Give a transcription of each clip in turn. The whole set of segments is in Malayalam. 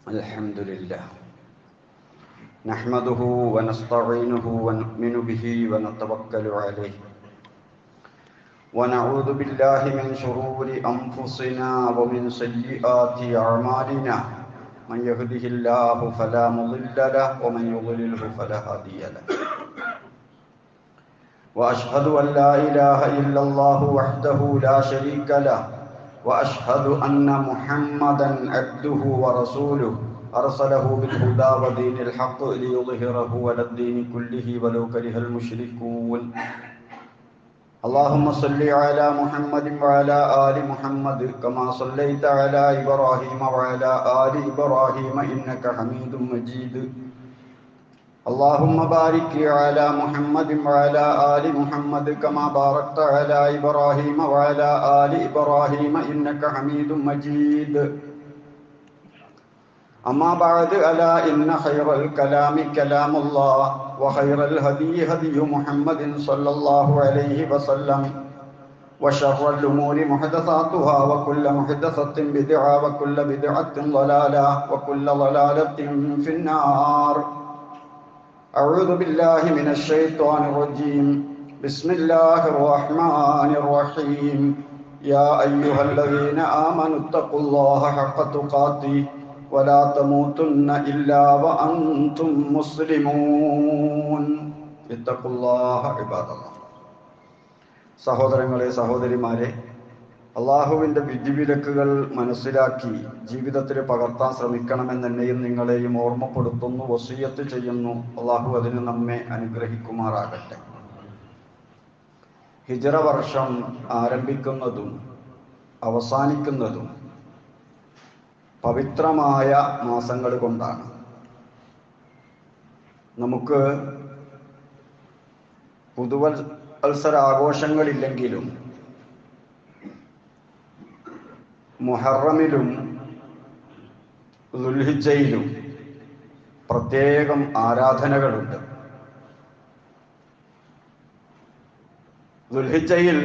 الحمد لله نحمده ونستعينه ونؤمن به ونتوكل عليه ونعوذ بالله من شرور أنفسنا ومن سيئات أعمالنا من يهده الله فلا مضل له ومن يضلله فلا هادي له وأشهد أن لا إله إلا الله وحده لا شريك له واشهد ان محمدا عبده ورسوله ارسله بالهدى ودين الحق ليظهره على الدين كله ولو كره المشركون اللهم صل على محمد وعلى ال محمد كما صليت على ابراهيم وعلى ال ابراهيم انك حميد مجيد اللهم بارك على محمد وعلى آل محمد كما باركت على إبراهيم وعلى آل إبراهيم إنك حميد مجيد أما بعد ألا إن خير الكلام كلام الله وخير الهدي هدي محمد صلى الله عليه وسلم وشر الأمور محدثاتها وكل محدثة بدعة وكل بدعة ضلالة وكل ضلالة في النار أعوذ بالله من الشيطان الرجيم بسم الله الرحمن الرحيم يا أيها الذين آمنوا اتقوا الله حق تقاته ولا تموتن إلا وأنتم مسلمون اتقوا الله عباد الله സഹോദരങ്ങളെ സഹോദരിമാരെ അള്ളാഹുവിൻ്റെ വിധിവിലക്കുകൾ മനസ്സിലാക്കി ജീവിതത്തിൽ പകർത്താൻ ശ്രമിക്കണമെന്നെന്നെയും നിങ്ങളെയും ഓർമ്മപ്പെടുത്തുന്നു വസീയത്ത് ചെയ്യുന്നു അള്ളാഹു അതിന് നമ്മെ അനുഗ്രഹിക്കുമാറാകട്ടെ ഹിജറ വർഷം ആരംഭിക്കുന്നതും അവസാനിക്കുന്നതും പവിത്രമായ മാസങ്ങൾ കൊണ്ടാണ് നമുക്ക് പുതുവത്സര ആഘോഷങ്ങളില്ലെങ്കിലും മുഹറമിലും ദുൽഹിജയിലും പ്രത്യേകം ആരാധനകളുണ്ട് ദുൽഹിജയിൽ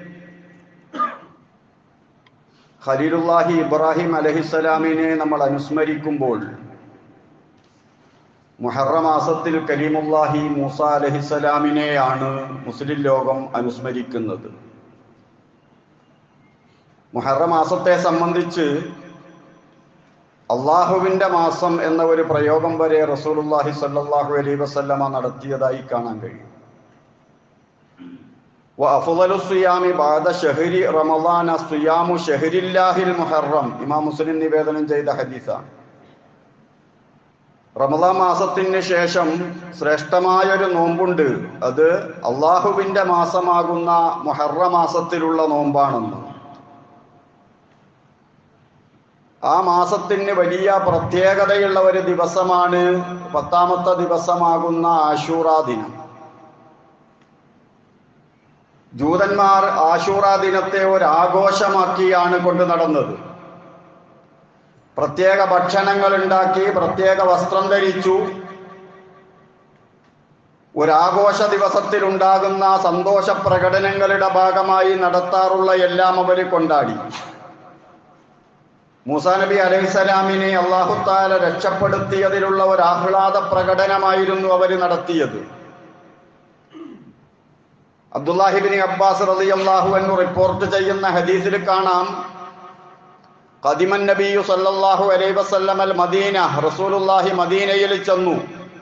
ഖലീലുല്ലാഹി ഇബ്രാഹിം അലഹിസ്സലാമിനെ നമ്മൾ അനുസ്മരിക്കുമ്പോൾ മുഹറ മാസത്തിൽ കലീമുല്ലാഹി മൂസ അലഹിസ്സലാമിനെയാണ് മുസ്ലിം ലോകം അനുസ്മരിക്കുന്നത് മുഹറ മാസത്തെ സംബന്ധിച്ച് അള്ളാഹുവിന്റെ മാസം എന്ന ഒരു പ്രയോഗം വരെ റസൂലുല്ലാഹി സല്ലാഹു അലൈ വസല്ലമ നടത്തിയതായി കാണാൻ കഴിയും അഫുദലുസിയാമി ബാദ ഷഹരി റമദാന സുയാമു ഷഹരില്ലാഹിൽ മുഹറം ഇമാം മുസ്ലിം നിവേദനം ചെയ്ത ഹദീസാണ് റമദാൻ മാസത്തിന് ശേഷം ശ്രേഷ്ഠമായൊരു നോമ്പുണ്ട് അത് അള്ളാഹുവിന്റെ മാസമാകുന്ന മുഹറ മാസത്തിലുള്ള നോമ്പാണെന്ന് ആ മാസത്തിന് വലിയ പ്രത്യേകതയുള്ള ഒരു ദിവസമാണ് പത്താമത്തെ ദിവസമാകുന്ന ആശൂറാ ദിനം ജൂതന്മാർ ആശൂറാ ദിനത്തെ ഒരു ആഘോഷമാക്കിയാണ് കൊണ്ടു നടന്നത് പ്രത്യേക ഭക്ഷണങ്ങൾ ഉണ്ടാക്കി പ്രത്യേക വസ്ത്രം ധരിച്ചു ഒരാഘോഷ ദിവസത്തിൽ ഉണ്ടാകുന്ന സന്തോഷ പ്രകടനങ്ങളുടെ ഭാഗമായി നടത്താറുള്ള എല്ലാം അവർ കൊണ്ടാടി മൂസാ നബി അലൈഹിസലാമിനെ അള്ളാഹുത്താല രക്ഷപ്പെടുത്തിയതിലുള്ള ഒരു ആഹ്ലാദ പ്രകടനമായിരുന്നു അവർ നടത്തിയത് അബ്ദുല്ലാഹിബിൻ അബ്ബാസ് റതി അള്ളാഹു എന്ന് റിപ്പോർട്ട് ചെയ്യുന്ന ഹദീസിൽ കാണാം ഖദിമൻ നബിയു സല്ലല്ലാഹു അലൈഹി വസല്ലം അൽ മദീന റസൂലുള്ളാഹി മദീനയിൽ ചെന്നു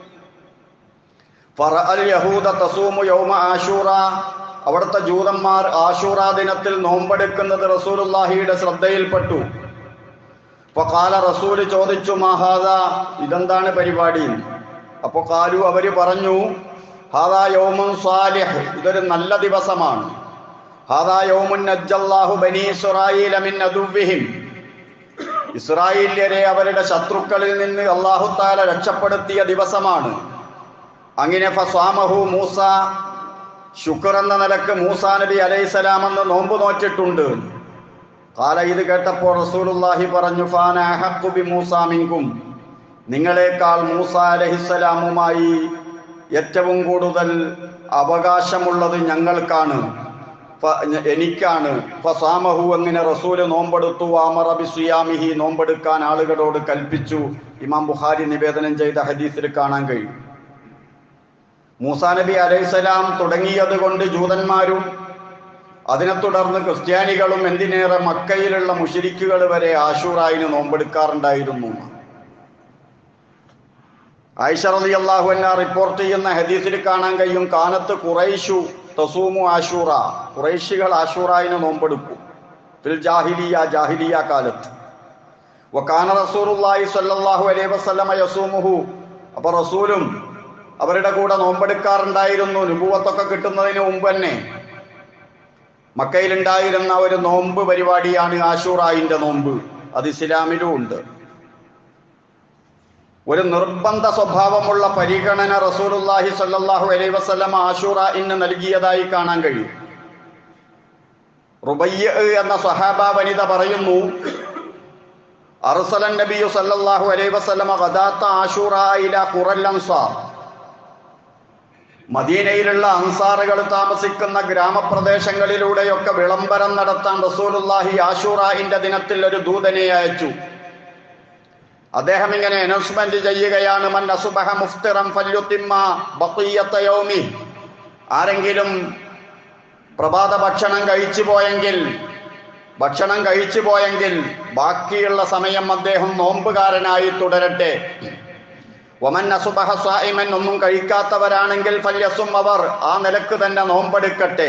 ഫറഅൽ യഹൂദ തസൂമു യൗമ ആശൂറ അവിടുത്തെ ജൂതന്മാർ ആശൂറ ദിനത്തിൽ നോമ്പെടുക്കുന്നത് റസൂലുള്ളാഹിയുടെ ശ്രദ്ധയിൽപ്പെട്ടു കാല റസൂല് ചോദിച്ചു മഹാദ ഇതെന്താണ് പരിപാടി അപ്പൊ കാലു അവര് പറഞ്ഞു ഹാദാ യൗമുൻ സാലിഹ് ഇതൊരു നല്ല ദിവസമാണ് ഹാദാ യൗമുൻ നജ്ജല്ലാഹു ബനി ഇസ്രായീല മിൻ അദുവ്വിഹിം ഇസ്രായേല്യരെ അവരുടെ ശത്രുക്കളിൽ നിന്ന് അള്ളാഹു താല രക്ഷപ്പെടുത്തിയ ദിവസമാണ് അങ്ങനെ ഫസ്വാമഹു മൂസ ശുക്ർ എന്ന നിലക്ക് മൂസാ നബി അലൈഹിസലാം എന്ന് നോമ്പ് നോറ്റിട്ടുണ്ട് കാല ഇത് കേട്ടപ്പോൾ റസൂലുള്ളാഹി പറഞ്ഞു ഫാനഹഖുബി മൂസ മിൻകും നിങ്ങളെക്കാൾ മൂസ അലഹിസ്സലാമുമായി ഏറ്റവും കൂടുതൽ അവകാശമുള്ളത് ഞങ്ങൾക്കാണ് ഫ- ഞ- എനിക്കാണ് ഫസാമഹു അങ്ങനെ റസൂല് നോമ്പെടുത്തു അമറ ബിസുയാമിഹി നോമ്പെടുക്കാൻ ആളുകളോട് കൽപ്പിച്ചു ഇമാം ബുഖാരി നിവേദനം ചെയ്ത ഹദീസിൽ കാണാൻ കഴിയും മൂസാ നബി അലൈഹിസ്സലാം തുടങ്ങിയത് കൊണ്ട് ജൂതന്മാരും അതിനെ തുടർന്ന് ക്രിസ്ത്യാനികളും എന്തിനേറെ മക്കയിലുള്ള മുഷിരിക്കുകൾ വരെ ആഷൂറായിന് നോമ്പെടുക്കാറുണ്ടായിരുന്നു ആയിഷ റളിയല്ലാഹു അൻഹ റിപ്പോർട്ട് ചെയ്യുന്ന ഹദീസിൽ കാണാൻ കഴിയും കാനത്ത് ഖുറൈശു തസൂമു ആഷൂറ ഖുറൈശികൾ ആഷൂറായിന് നോമ്പെടുക്കും ഫിൽ ജാഹിലിയ ജാഹിലിയ കാലത്ത് വക്കാന റസൂലുള്ളാഹി സ്വല്ലല്ലാഹു അലൈഹി വസല്ലമ യസൂമുഹു അപ്പൊ റസൂലും അവരുടെ കൂടെ നോമ്പെടുക്കാറുണ്ടായിരുന്നു നുബുവത്തൊക്കെ കിട്ടുന്നതിന് മുമ്പ് തന്നെ മക്കയിലുണ്ടായിരുന്ന ഒരു നോമ്പ് പരിപാടിയാണ് ആഷൂറായിന്റെ നോമ്പ് അത് ഇസ്ലാമിലും ഉണ്ട് ഒരു നിർബന്ധ സ്വഭാവമുള്ള പരിഗണന റസൂലുള്ളാഹി സ്വല്ലല്ലാഹു അലൈഹി വസല്ലം ആഷൂറ ഇന്ന് നൽകിയതായി കാണാൻ കഴിയും റുബയ്യ എന്ന സഹാബ വനിത പറയുന്നു അർസലൻ നബിയു സല്ലല്ലാഹു അലൈഹി വസല്ലമ ഗദാത്ത ആഷൂറ ഇല ഖുറൽ അൻസാർ മദീനയിലുള്ള അൻസാറുകൾ താമസിക്കുന്ന ഗ്രാമപ്രദേശങ്ങളിലൂടെയൊക്കെ വിളംബരം നടത്താൻ റസൂലുള്ളാഹി ആഷൂറായിന്റെ ദിനത്തിൽ ഒരു ദൂതനെ അയച്ചു അദ്ദേഹം ഇങ്ങനെ അനൗൺസ്മെന്റ് ചെയ്യുകയാണ് മൻ അസുബഹ മുഫ്തിറം ഫല്യുത്തിമ്മ ബഖിയ്യത്ത യൗമി ആരെങ്കിലും പ്രഭാത ഭക്ഷണം കഴിച്ചു പോയെങ്കിൽ ഭക്ഷണം കഴിച്ചു പോയെങ്കിൽ ബാക്കിയുള്ള സമയം അദ്ദേഹം നോമ്പുകാരനായി തുടരട്ടെ ഒമൻ അസുബഹ സ്വായിമൻ ഒന്നും കഴിക്കാത്തവരാണെങ്കിൽ ഫല്യസും അവർ ആ നിലക്ക് തന്നെ നോമ്പെടുക്കട്ടെ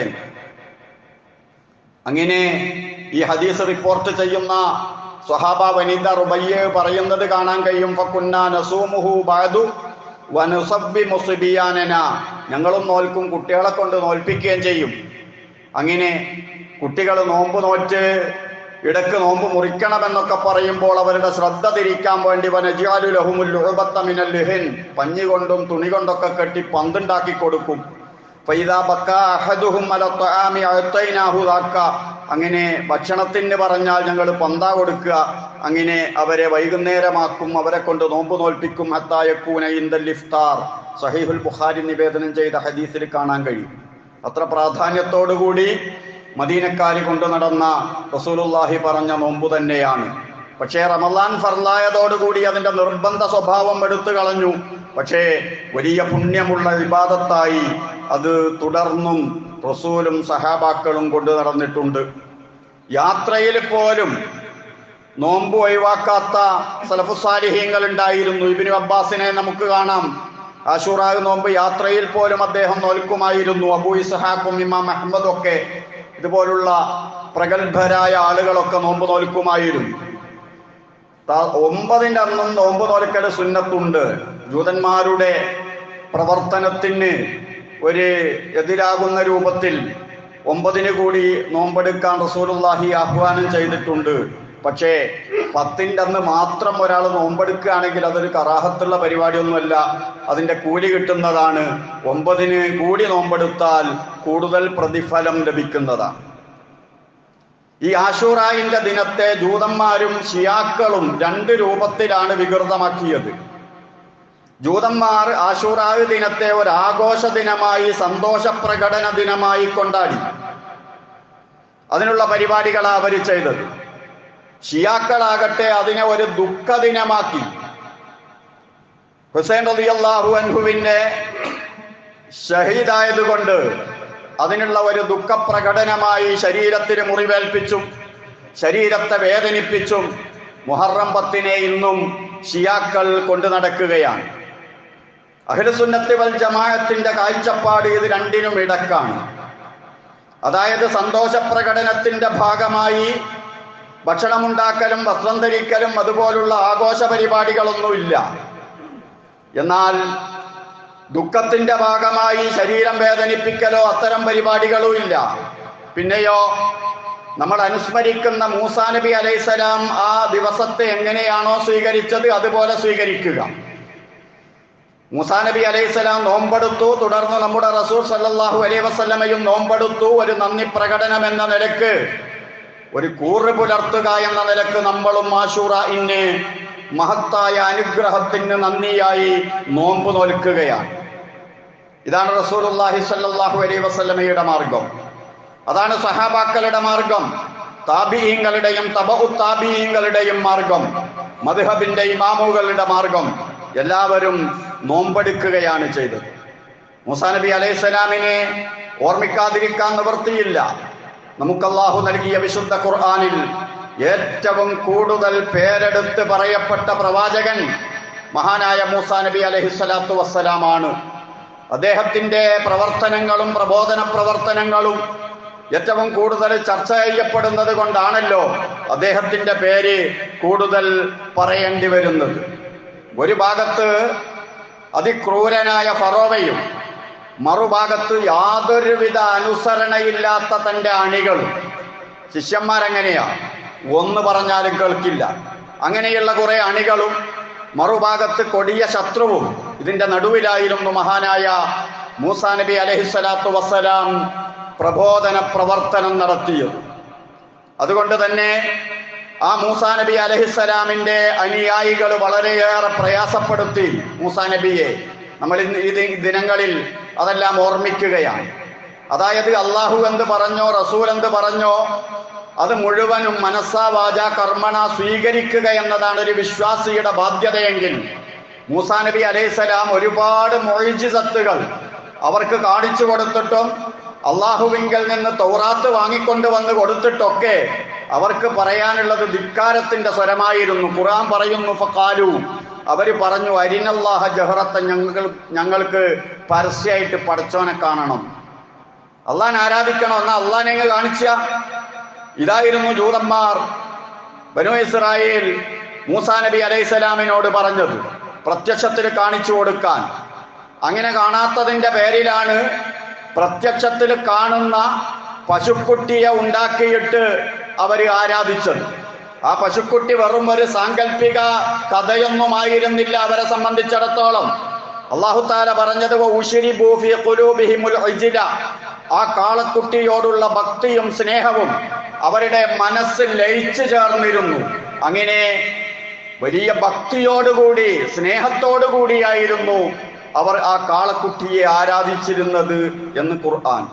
അങ്ങനെ ഈ ഹദീസ് റിപ്പോർട്ട് ചെയ്യുന്ന സ്വഹാബ വനിത റുബയ്യ പറയുന്നത് കാണാൻ കഴിയും ഫക്കുന്ന നസൂമുഹു ബാദു വനുസബ്ബി മുസ്ബിയാനന ഞങ്ങളും നോൽക്കും കുട്ടികളെ കൊണ്ട് നോൽപ്പിക്കുകയും ചെയ്യും അങ്ങനെ കുട്ടികൾ നോമ്പ് നോറ്റ് ഇടക്ക് നോമ്പ് മുറിക്കണമെന്നൊക്കെ പറയുമ്പോൾ അവരുടെ ശ്രദ്ധ തിരിക്കാൻ വേണ്ടി വനജിയാലു ലഹുമുൽ ലുഹബത്തമിനൽ ലുഹിൻ പഞ്ഞി കൊണ്ടും തുണി കൊണ്ടൊക്കെ കെട്ടി പന്തുണ്ടാക്കി കൊടുക്കും ഫൈദാ ബക്ക അഹദുഹും അല ത്വആമി അഅ്തൈനാഹു ദാക്ക അങ്ങനെ ഭക്ഷണത്തിന് പറഞ്ഞാൽ ഞങ്ങൾ പന്ത കൊടുക്കുക അങ്ങനെ അവരെ വൈകുന്നേരമാക്കും അവരെ കൊണ്ട് നോമ്പ് നോൽപ്പിക്കും ഹത്തായക്കൂന ഇന്ദൽ ഇഫ്താർ സഹീഹുൽ ബുഖാരി നിവേദനം ചെയ്ത ഹദീസിൽ കാണാൻ കഴിയും അത്ര പ്രാധാന്യത്തോടുകൂടി മദീനക്കാരി കൊണ്ടു നടന്ന റസൂലുള്ളാഹി പറഞ്ഞ നോമ്പ് തന്നെയാണ് പക്ഷേ റമലാൻ ഫർലായതോടുകൂടി അതിന്റെ നിർബന്ധ സ്വഭാവം എടുത്തു കളഞ്ഞു പക്ഷേ വലിയ പുണ്യമുള്ള വിവാദത്തായി അത് തുടർന്നും റസൂലും സഹാബാക്കളും കൊണ്ടു നടന്നിട്ടുണ്ട് യാത്രയിൽ പോലും നോമ്പ് ഒഴിവാക്കാത്ത സലഫുസാലിഹ്യങ്ങൾ ഉണ്ടായിരുന്നു ഇബിനു അബ്ബാസിനെ നമുക്ക് കാണാം ആഷൂറാഗ് നോമ്പ് യാത്രയിൽ പോലും അദ്ദേഹം നോൽക്കുമായിരുന്നു അബൂ ഇസ്ഹാഖും ഇമാം അഹമ്മദും ഒക്കെ ഇതുപോലുള്ള പ്രഗത്ഭരായ ആളുകളൊക്കെ നോമ്പ് നോൽക്കുമായിരുന്നു ത- ഒമ്പതിന്റെ അന്നും നോമ്പ് നോൽക്കൽ സുന്നത്തുണ്ട് ജൂതന്മാരുടെ പ്രവർത്തനത്തിന് ഒരു എതിരാകുന്ന രൂപത്തിൽ ഒമ്പതിന് കൂടി നോമ്പെടുക്കാൻ റസൂലുള്ളാഹി ആഹ്വാനം ചെയ്തിട്ടുണ്ട് പക്ഷേ പത്തിൻ്റെ അന്ന് മാത്രം ഒരാൾ നോമ്പെടുക്കുകയാണെങ്കിൽ അതൊരു കറാഹത്തുള്ള പരിപാടിയൊന്നുമല്ല അതിന്റെ കൂലി കിട്ടുന്നതാണ് ഒമ്പതിന് കൂടി നോമ്പെടുത്താൽ കൂടുതൽ പ്രതിഫലം ലഭിക്കുന്നതാണ് ഈ ആഷൂറായിന്റെ ദിനത്തെ ജൂതന്മാരും ഷിയാക്കളും രണ്ട് രൂപത്തിലാണ് വികൃതമാക്കിയത് ജൂതന്മാർ ആഷൂറാവ് ദിനത്തെ ഒരു ആഘോഷ ദിനമായി സന്തോഷ പ്രകടന ദിനമായി കൊണ്ടാടി അതിനുള്ള പരിപാടികളാണ് അവർ ചെയ്തത് ഷിയാക്കളാകട്ടെ അതിനെ ഒരു ദുഃഖ ദിനമാക്കി ഹുസൈൻ റളിയല്ലാഹു അൻഹുവിന്റെ ഷഹീദായതുകൊണ്ട് അതിനുള്ള ഒരു ദുഃഖപ്രകടനമായി ശരീരത്തിന് മുറിവേൽപ്പിച്ചും ശരീരത്തെ വേദനിപ്പിച്ചും മുഹറം പത്തിനെ ഇന്നും ഷിയാക്കൾ കൊണ്ടു നടക്കുകയാണ് അഖിലസുന്നത്തി വൽ ജമാഅത്തിന്റെ കാഴ്ചപ്പാട് ഇത് രണ്ടിനും ഇടക്കാണ് അതായത് സന്തോഷ പ്രകടനത്തിന്റെ ഭാഗമായി ഭക്ഷണമുണ്ടാക്കലും വസ്ത്രം ധരിക്കലും അതുപോലുള്ള ആഘോഷ പരിപാടികളൊന്നുമില്ല എന്നാൽ ദുഃഖത്തിന്റെ ഭാഗമായി ശരീരം വേദനിപ്പിക്കലോ അത്തരം പരിപാടികളും ഇല്ല പിന്നെയോ നമ്മൾ അനുസ്മരിക്കുന്ന മൂസാ നബി അലൈഹിസലാം ആ ദിവസത്തെ എങ്ങനെയാണോ സ്വീകരിച്ചത് അതുപോലെ സ്വീകരിക്കുക മൂസാ നബി അലൈഹിസലാം നോമ്പെടുത്തു തുടർന്ന് നമ്മുടെ റസൂൽ സല്ലല്ലാഹു അലൈഹി വസല്ലമയും നോമ്പെടുത്തു ഒരു നന്ദി പ്രകടനം എന്ന നിലക്ക് ഒരു കൂറ് പുലർത്തുക എന്ന നിലക്ക് നമ്മളും ആശൂറ ഇന്ന് മഹത്തായ അനുഗ്രഹത്തിന് നന്ദിയായി നോമ്പ് നോൽക്കുകയാണ് ഇതാണ് റസൂലുള്ളാഹി സ്വല്ലല്ലാഹു അലൈഹി വസല്ലമയുടെ മാർഗം അതാണ് സഹാബാക്കളുടെ മാർഗം താബിയങ്ങളുടെയും തബഹു താബിയങ്ങളുടെയും മാർഗം മദ്ഹബിന്റെ ഇമാമുകളുടെ മാർഗം എല്ലാവരും നോമ്പെടുക്കുകയാണ് ചെയ്തത് മൂസാ നബി അലൈഹി സ്വലാമിനെ ഓർമ്മിക്കാതിരിക്കാൻ നിവൃത്തിയില്ല നമുക്ക് അള്ളാഹു നൽകിയ വിശുദ്ധ ഖുർആനിൽ ഏറ്റവും കൂടുതൽ പേരെടുത്ത് പറയപ്പെട്ട പ്രവാചകൻ മഹാനായ മൂസാ നബി അലൈഹി സ്വലാത്തു വസ്സലാമാണ് അദ്ദേഹത്തിന്റെ പ്രവർത്തനങ്ങളും പ്രബോധന പ്രവർത്തനങ്ങളും ഏറ്റവും കൂടുതൽ ചർച്ച ചെയ്യപ്പെടുന്നത് കൊണ്ടാണല്ലോ അദ്ദേഹത്തിന്റെ പേര് കൂടുതൽ പറയേണ്ടി വരുന്നത് ഒരു ഭാഗത്ത് അതിക്രൂരനായ ഫറോവയും മറുഭാഗത്ത് യാതൊരുവിധ അനുസരണയില്ലാത്ത തന്റെ അണികളും ശിഷ്യന്മാരെങ്ങനെയാ ഒന്ന് പറഞ്ഞാലും കേൾക്കില്ല അങ്ങനെയുള്ള കുറെ അണികളും മറുഭാഗത്ത് കൊടിയ ശത്രുവും ഇതിന്റെ നടുവിലായിരുന്നു മഹാനായ മൂസാ നബി അലഹിസ്വലാത്തു വസ്സലാം പ്രബോധന പ്രവർത്തനം നടത്തിയത് അതുകൊണ്ട് തന്നെ ആ മൂസാ നബി അലഹിസ്സലാമിന്റെ അനുയായികൾ വളരെയേറെ പ്രയാസപ്പെടുത്തി മൂസാ നബിയെ നമ്മൾ ഇന്ന് ഈ ദി- ദിനങ്ങളിൽ അതെല്ലാം ഓർമ്മിക്കുകയാണ് അതായത് അള്ളാഹു എന്ത് പറഞ്ഞോ റസൂൽ എന്ത് പറഞ്ഞോ അത് മുഴുവനും മനസ്സാ വാച കർമ്മണ സ്വീകരിക്കുക എന്നതാണ് ഒരു വിശ്വാസിയുടെ ബാധ്യതയെങ്കിൽ മൂസാ നബി അലൈഹിസ്സലാം ഒരുപാട് മൊഴിജിസത്തുകൾ അവർക്ക് കാണിച്ചു കൊടുത്തിട്ടും അള്ളാഹുവിങ്കൽ നിന്ന് തൗറാത്ത് വാങ്ങിക്കൊണ്ട് വന്ന് കൊടുത്തിട്ടൊക്കെ അവർക്ക് പറയാനുള്ളത് ധിക്കാരത്തിന്റെ സ്വരമായിരുന്നു ഖുർആൻ പറയുന്നു ഫക്കാലു അവര് പറഞ്ഞു അരിനല്ലാഹ ജഹറത്തെ ഞങ്ങൾ ഞങ്ങൾക്ക് പരസ്യമായിട്ട് പടച്ചോനെ കാണണം അള്ളാൻ ആരാധിക്കണം എന്നാ അള്ളാനെ അങ്ങ് കാണിച്ച ഇതായിരുന്നു ജൂതന്മാർ ബനു ഇസ്രായേൽ മൂസാ നബി അലൈഹിസ്സലാമിനോട് പറഞ്ഞത് പ്രത്യക്ഷത്തിൽ കാണിച്ചു കൊടുക്കാൻ അങ്ങനെ കാണാത്തതിന്റെ പേരിലാണ് പ്രത്യക്ഷത്തിൽ കാണുന്ന പശുക്കുട്ടിയെ ഉണ്ടാക്കിയിട്ട് അവര് ആരാധിച്ചത് ആ പശുക്കുട്ടി വെറും ഒരു സാങ്കല്പിക കഥയൊന്നുമായിരുന്നില്ല അവരെ സംബന്ധിച്ചിടത്തോളം അള്ളാഹുത്താല പറഞ്ഞത് "വഉശ്രിബൂ ഫീ ഖുലൂബിഹിമുൽ ഇജ്ല." ആ കാളക്കുട്ടിയോടുള്ള ഭക്തിയും സ്നേഹവും അവരുടെ മനസ്സിൽ ലയിച്ചു ചേർന്നിരുന്നു അങ്ങനെ വലിയ ഭക്തിയോടുകൂടി സ്നേഹത്തോടുകൂടിയായിരുന്നു അവർ ആ കാളക്കുട്ടിയെ ആരാധിച്ചിരുന്നത് എന്ന് ഖുർആൻ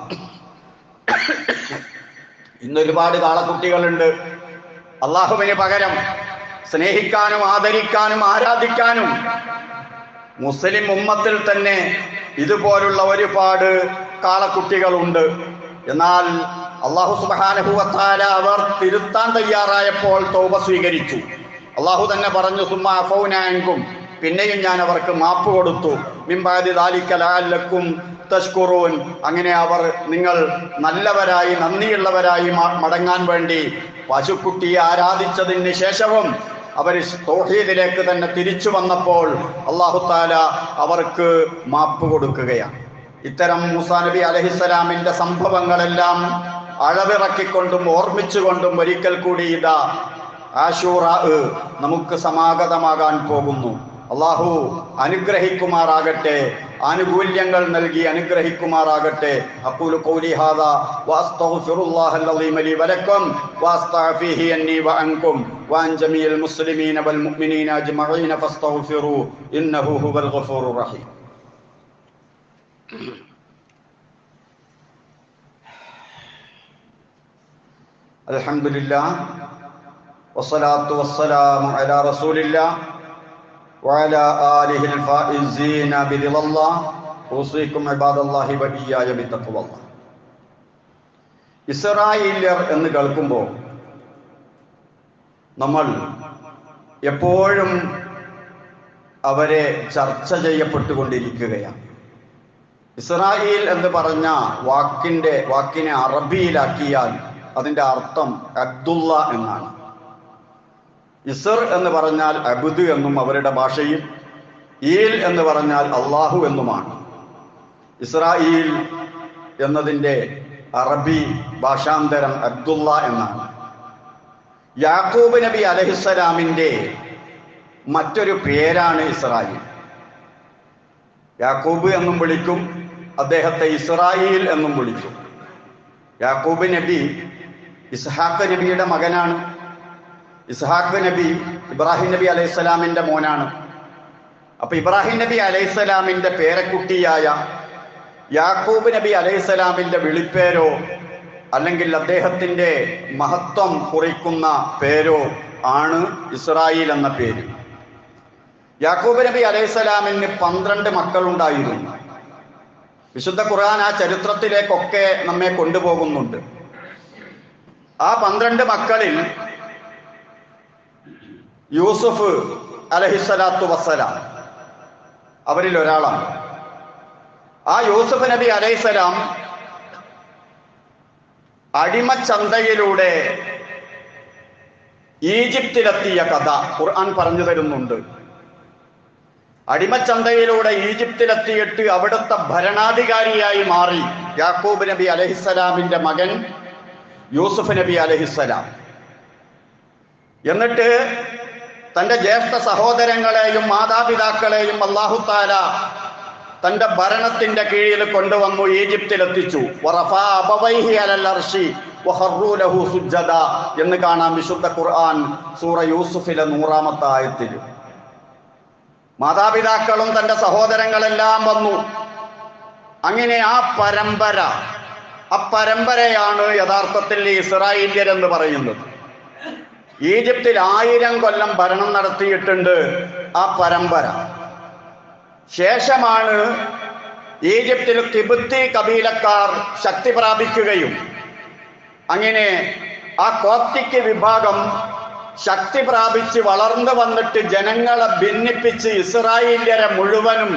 ഇന്ന് ഒരുപാട് കാളക്കുട്ടികളുണ്ട് അള്ളാഹുവിന് പകരം സ്നേഹിക്കാനും ആദരിക്കാനും ആരാധിക്കാനും മുസ്ലിം ഉമ്മത്തിൽ തന്നെ ഇതുപോലുള്ള ഒരുപാട് കാളക്കുട്ടികളുണ്ട് എന്നാൽ അള്ളാഹു സുബാനഹുവത്താല അവർ തിരുത്താൻ തയ്യാറായപ്പോൾ തൗബ സ്വീകരിച്ചു അള്ളാഹു തന്നെ പറഞ്ഞു സുമ്മാ അഫൗനാങ്കും പിന്നെയും ഞാൻ അവർക്ക് മാപ്പ് കൊടുത്തു മിമ്പാതി ദാലിക്കലാലക്കും തഷ്കുറൂൻ അങ്ങനെ അവർ നിങ്ങൾ നല്ലവരായി നന്ദിയുള്ളവരായി മ- മടങ്ങാൻ വേണ്ടി പശുക്കുട്ടിയെ ആരാധിച്ചതിന് ശേഷവും അവർ തൗഹീദിലേക്ക് തന്നെ തിരിച്ചു വന്നപ്പോൾ അള്ളാഹു താല അവർക്ക് മാപ്പ് കൊടുക്കുകയാണ് ഇത്തരം മൂസാ നബി അലഹിസ്സലാമിന്റെ സംഭവങ്ങളെല്ലാം അളവിറക്കിക്കൊണ്ടും ഓർമ്മിച്ചുകൊണ്ടും ഒരിക്കൽ കൂടി ഇതാ ആശൂറ നമുക്ക് സമാഗതമാകാൻ പോകുന്നു അള്ളാഹു അനുഗ്രഹിക്കുമാറാകട്ടെ ആനുകൂല്യങ്ങൾ നൽകി അനുഗ്രഹിക്കുമാറാകട്ടെ അഖൂലു ഖൗലി ഹാദാ വഅസ്തഗ്ഫിറുല്ലാഹൽ അലീം ലി വലക്കും വഅസ്തഗ്ഫിഹി അന്നി വഅൻകും വഅൻ ജമീൽ മുസ്ലിമീന വൽ മുഅ്മിനീന അജ്മഈന ഫസ്തഗ്ഫിറു ഇന്നഹു ഹുവൽ ഗഫൂറുർ റഹീം الحمد لله والصلاة والسلام على رسول الله وعلى آله الفائزين برضا الله أوصيكم عباد الله وإياي بتقوى الله ഇസ്രായേല്യർ എന്ന് കേൾക്കുമ്പോൾ നമ്മൾ എപ്പോഴും അവരെ ചർച്ച ചെയ്യപ്പെട്ടുകൊണ്ടിരിക്കുകയാണ് ഇസ്രായേൽ എന്ന് പറഞ്ഞ വാക്കിന്റെ വാക്കിനെ അറബിയിലാക്കിയാൽ അതിന്റെ അർത്ഥം അബ്ദുള്ള എന്നാണ് ഇസർ എന്ന് പറഞ്ഞാൽ അബുദ് എന്നും അവരുടെ ഭാഷയിൽ ഈൽ എന്ന് പറഞ്ഞാൽ അള്ളാഹു എന്നുമാണ് ഇസ്രായേൽ എന്നതിൻ്റെ അറബി ഭാഷാന്തരം അബ്ദുള്ള എന്നാണ് യാക്കൂബ് നബി അലഹിസ്സലാമിൻ്റെ മറ്റൊരു പേരാണ് ഇസ്രായേൽ യാക്കൂബ് എന്നും വിളിക്കും അദ്ദേഹത്തെ ഇസ്രായേൽ എന്നും വിളിക്കും യാക്കൂബ് നബി ഇസ്ഹാഖ് നബിയുടെ മകനാണ് ഇസ്ഹാഖ് നബി ഇബ്രാഹിം നബി അലൈഹിസ്സലാമിന്റെ മോനാണ് അപ്പൊ ഇബ്രാഹിം നബി അലൈഹിസ്സലാമിന്റെ പേരക്കുട്ടിയായ യാക്കൂബ് നബി അലൈഹിസ്സലാമിന്റെ വിളിപ്പേരോ അല്ലെങ്കിൽ അദ്ദേഹത്തിന്റെ മഹത്വം കുറിക്കുന്ന പേരോ ആണ് ഇസ്രായേൽ എന്ന പേര് യാക്കൂബ് നബി അലൈഹിസ്സലാമിന് പന്ത്രണ്ട് മക്കളുണ്ടായിരുന്നു വിശുദ്ധ ഖുർആൻ ആ ചരിത്രത്തിലേക്കൊക്കെ നമ്മെ കൊണ്ടുപോകുന്നുണ്ട് ആ പന്ത്രണ്ട് മക്കളിൽ യൂസുഫ് അലഹിസ്സലാത്തു വസ്സലാം അവരിൽ ഒരാളാണ് ആ യൂസുഫ് നബി അലൈഹിസ്സലാം അടിമച്ചന്തയിലൂടെ ഈജിപ്തിലെത്തിയ കഥ ഖുർആൻ പറഞ്ഞു തരുന്നുണ്ട് അടിമച്ചന്തയിലൂടെ ഈജിപ്തിലെത്തിയിട്ട് അവിടുത്തെ ഭരണാധികാരിയായി മാറി യാക്കൂബ് നബി അലഹിസ്സലാമിന്റെ മകൻ യൂസുഫ് നബി അലഹിസ്സലാം എന്നിട്ട് തന്റെ ജ്യേഷ്ഠ സഹോദരങ്ങളെയും മാതാപിതാക്കളെയും അള്ളാഹുത്താല തന്റെ ഭരണത്തിന്റെ കീഴിൽ കൊണ്ടുവന്നു ഈജിപ്തിലെത്തിച്ചു വറഫാ അബവൈഹി അലൽ അർശി വഹറൂ ലഹു സുജ്ജദ എന്ന് കാണാം വിശുദ്ധ ഖുർആൻ സൂറ യൂസുഫിലെ നൂറാമത്തെ ആയത്തിൽ മാതാപിതാക്കളും തന്റെ സഹോദരങ്ങളെല്ലാം വന്നു അങ്ങനെ ആ പരമ്പര ആ പരമ്പരയാണ് യഥാർത്ഥത്തിൽ ഇസ്രായേല്യർ എന്ന് പറയുന്നത് ഈജിപ്തിൽ ആയിരം കൊല്ലം ഭരണം നടത്തിയിട്ടുണ്ട് ആ പരമ്പര ശേഷമാണ് ഈജിപ്തിൽ തിബുത്തി കബീലക്കാർ ശക്തി പ്രാപിക്കുകയും അങ്ങനെ ആ കോപ്റ്റിക് വിഭാഗം ശക്തി പ്രാപിച്ച് വളർന്നു വന്നിട്ട് ജനങ്ങളെ ഭിന്നിപ്പിച്ച് ഇസ്രായേല്യരെ മുഴുവനും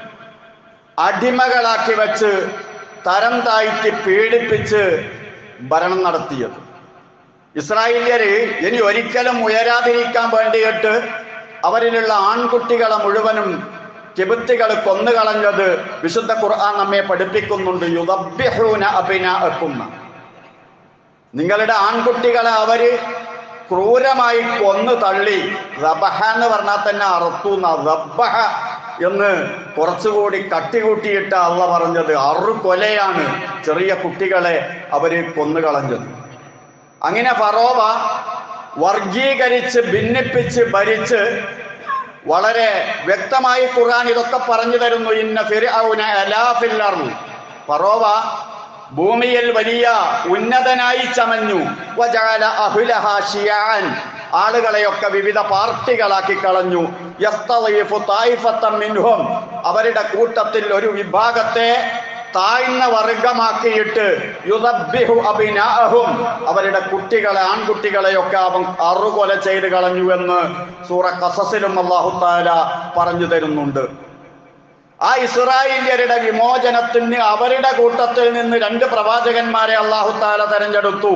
അടിമകളാക്കി വെച്ച് തരം താഴ്ത്തി പീഡിപ്പിച്ച് ഭരണം നടത്തിയത് ഇസ്രായേല്യര് ഇനി ഒരിക്കലും ഉയരാതിരിക്കാൻ വേണ്ടിയിട്ട് അവരിലുള്ള ആൺകുട്ടികളെ മുഴുവനും കിബുത്തികൾ കൊന്നുകളഞ്ഞത് വിശുദ്ധ ഖുർആൻ നമ്മെ പഠിപ്പിക്കുന്നുണ്ട് യുദബ്യഹൂന അഭിനാക്കുന്ന നിങ്ങളുടെ ആൺകുട്ടികളെ അവര് ക്രൂരമായി കൊന്നു തള്ളി റബഹ എന്ന് പറഞ്ഞാൽ തന്നെ അറുത്തു റബ്ബഹ എന്ന് കുറച്ചുകൂടി കട്ടികൂട്ടിയിട്ട് അള്ള പറഞ്ഞത് അറു കൊലയാണ് ചെറിയ കുട്ടികളെ അവര് കൊന്നുകളഞ്ഞത് അങ്ങനെ ഫറോവ വർഗീകരിച്ച് ഭിന്നിപ്പിച്ച് ഭരിച്ച് വളരെ വ്യക്തമായി ഖുർആൻ ഇതൊക്കെ പറഞ്ഞു തരുന്നു ഇന്ന ഫിർഔന അലാ ഫിൽ അർള്. ഫറോവ ഭൂമിയിൽ വലിയ ഉന്നതനായി ചമഞ്ഞു വജഅല അഹ്ലഹാ ശിയാൻ ആളുകളെയൊക്കെ വിവിധ പാർട്ടികളാക്കി കളഞ്ഞു യസ്തളീഫു തായിഫത്തം മിൻഹും അവരുടെ കൂട്ടത്തിൽ ഒരു വിഭാഗത്തെ താഴ്ന്ന വർഗമാക്കിയിട്ട് യുദബ്ബിഹു അബിനാഅഹും അവരുടെ കുട്ടികളെ ആൺകുട്ടികളെയൊക്കെ അവൻ അറുകൊല ചെയ്ത് കളഞ്ഞു എന്ന് സൂറ കസസിലും അള്ളാഹു താല പറഞ്ഞു തരുന്നുണ്ട് ആ ഇസ്രായേല്യരുടെ വിമോചനത്തിന് അവരുടെ കൂട്ടത്തിൽ നിന്ന് രണ്ട് പ്രവാചകന്മാരെ അള്ളാഹു താല തെരഞ്ഞെടുത്തു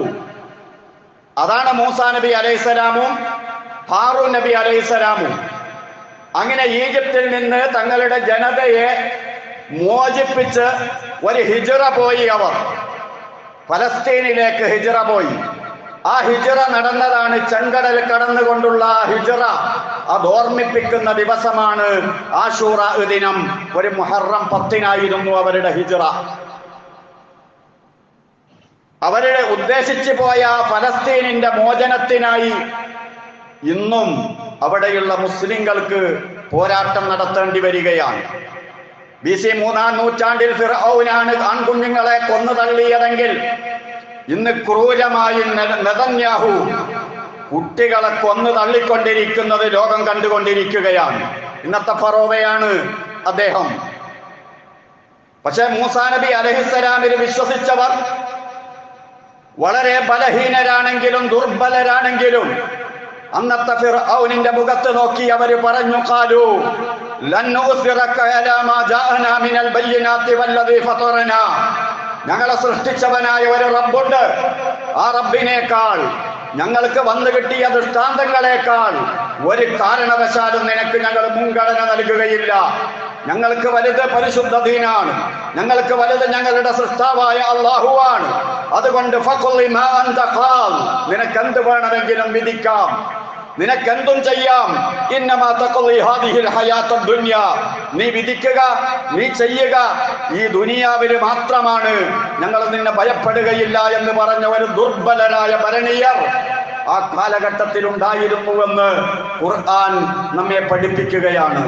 അതാണ് മൂസാ നബി അലൈഹിസ്സലാമും ഹാറൂൻ നബി അലൈഹിസ്സലാമും അങ്ങനെ ഈജിപ്തിൽ നിന്ന് തങ്ങളുടെ ജനതയെ മോചിപ്പിച്ച് ഒരു ഹിജറ പോയി അവർ ഫലസ്തീനിലേക്ക് ഹിജറ പോയി ആ ഹിജറ നടന്നതാണ് ചെങ്കടൽ കടന്നുകൊണ്ടുള്ള ആ ഹിജറ അത് ഓർമ്മിപ്പിക്കുന്ന ദിവസമാണ് ആഷൂറ ദിനം ഒരു മുഹറം പത്തിനായിരുന്നു അവരുടെ ഹിജറ അവരുടെ ഉദ്ദേശിച്ചു പോയ ഫലസ്തീനിന്റെ മോചനത്തിനായി ഇന്നും അവിടെയുള്ള മുസ്ലിങ്ങൾക്ക് പോരാട്ടം നടത്തേണ്ടി വരികയാണ് ബി സി മൂന്നാം നൂറ്റാണ്ടിൽ ഫിറൌനാണ് ആൺകുഞ്ഞുങ്ങളെ കൊന്നു തള്ളിയതെങ്കിൽ ഇന്ന് ക്രൂരമായി നെ- നെതന്യാഹു കുട്ടികളെ കൊന്നു തള്ളിക്കൊണ്ടിരിക്കുന്നത് ലോകം കണ്ടുകൊണ്ടിരിക്കുകയാണ് ഇന്നത്തെ ഫറോവയാണ് അദ്ദേഹം പക്ഷെ മൂസാ നബി അലഹിസ്സലാമിൽ വിശ്വസിച്ചവർ വളരെ ബലഹീനരാണെങ്കിലും ദുർബലരാണെങ്കിലും അന്നത്തെ ഫിർഔനിന്റെ മുഖത്ത് നോക്കി അവര് പറഞ്ഞു കാലു ലൻ നുഅ്സിറക അലാ മാ ജാഅനാ മിനൽ ബയ്യിനാത്തി വല്ലദീ ഫതറനാ ഞങ്ങളെ സൃഷ്ടിച്ചവനായ ഒരു റബ്ബുണ്ട് ആ റബ്ബിനേക്കാൾ ഞങ്ങൾക്ക് വന്നു കിട്ടിയ ദൃഷ്ടാന്തങ്ങളെക്കാൾ ഒരു കാരണവശാലും നിനക്ക് ഞങ്ങൾ മുൻഗണന നൽകുകയില്ല ഞങ്ങൾക്ക് വലുത് പരിശുദ്ധ ദീനാണ് ഞങ്ങൾക്ക് വലുത് ഞങ്ങളുടെ സൃഷ്ടാവായ അള്ളാഹുവാണ് അതുകൊണ്ട് ഫഖുളി മാ അൻത ഖാൽ. നിനക്ക് എന്ത് വേണമെങ്കിലും വിധിക്കാം നിനക്കെന്തും ചെയ്യാം ഇന്നമാ തഖളി ഹാദിഹിൽ ഹയാത്ത ദുനിയ നീ വിധിക്കുക നീ ചെയ്യുക ഈ ദുനിയാവിൽ മാത്രമാണ് ഞങ്ങൾ നിന്നെ ഭയപ്പെടുകയില്ല എന്ന് പറഞ്ഞ ഒരു ദുർബലരായ ഭരണീയർ ആ കാലഘട്ടത്തിൽ ഉണ്ടായിരുന്നുവെന്ന് ഖുർആൻ നമ്മെ പഠിപ്പിക്കുകയാണ്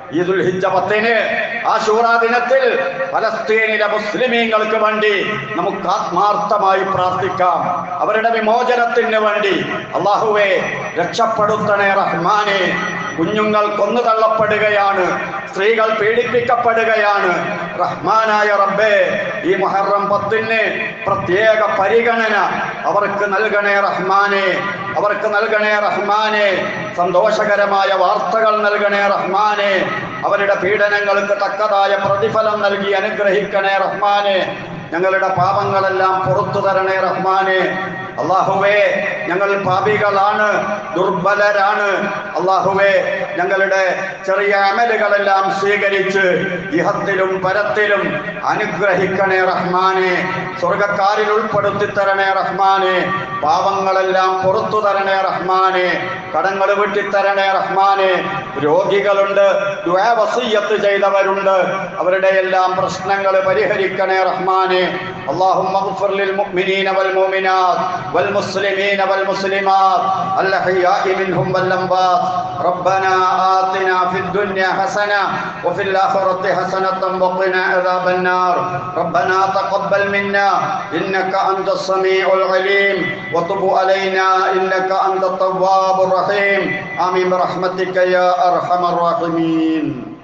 ഈ ദുൽഹിജ്ജ പത്തിന് ആശൂറ ദിനത്തിൽ ഫലസ്തീനിലെ മുസ്ലിമീങ്ങൾക്ക് വേണ്ടി നമുക്ക് ആത്മാർത്ഥമായി പ്രാർത്ഥിക്കാം അവരുടെ വിമോചനത്തിന് വേണ്ടി അള്ളാഹുവെ രക്ഷപ്പെടുത്തണേ റഹ്മാനെ കുഞ്ഞുങ്ങൾ കൊന്നു തള്ളപ്പെടുകയാണ് സ്ത്രീകൾ പീഡിപ്പിക്കപ്പെടുകയാണ് റഹ്മാനായ റബ്ബേ ഈ മുഹറം പത്തിന് പ്രത്യേക പരിഗണന അവർക്ക് നൽകണേ റഹ്മാനെ അവർക്ക് നൽകണേ റഹ്മാനെ സന്തോഷകരമായ വാർത്തകൾ നൽകണേ റഹ്മാനെ അവരുടെ പീഡനങ്ങൾക്ക് തക്കതായ പ്രതിഫലം നൽകി അനുഗ്രഹിക്കണേ റഹ്മാനെ ഞങ്ങളുടെ പാപങ്ങളെല്ലാം പുറത്തു തരണേ റഹ്മാനെ അള്ളാഹുവേ ഞങ്ങൾ പാപികളാണ് ദുർബലരാണ് അള്ളാഹുവേ ഞങ്ങളുടെ ചെറിയ അമലുകളെല്ലാം സ്വീകരിച്ച് ഇഹത്തിലും പരത്തിലും അനുഗ്രഹിക്കണേ റഹ്മാനെ സ്വർഗക്കാരിൽ ഉൾപ്പെടുത്തി തരണേ റഹ്മാനെ പാവങ്ങളെല്ലാം പുറത്തു തരണേ റഹ്മാനെ കടങ്ങൾ വെട്ടിത്തരണേ റഹ്മാനെ രോഗികളുണ്ട് വസീയത്ത് ചെയ്തവരുണ്ട് അവരുടെ എല്ലാം പ്രശ്നങ്ങൾ പരിഹരിക്കണേ റഹ്മാനെ اللهم اغفر للمؤمنين والمؤمنات والمسلمين والمسلمات الأحياء منهم والأموات ربنا آتنا في الدنيا حسنة وفي الآخرة حسنة وقنا عذاب النار ربنا تقبل منا إنك أنت السميع العليم وتب علينا إنك أنت التواب الرحيم آمين برحمتك يا أرحم الراحمين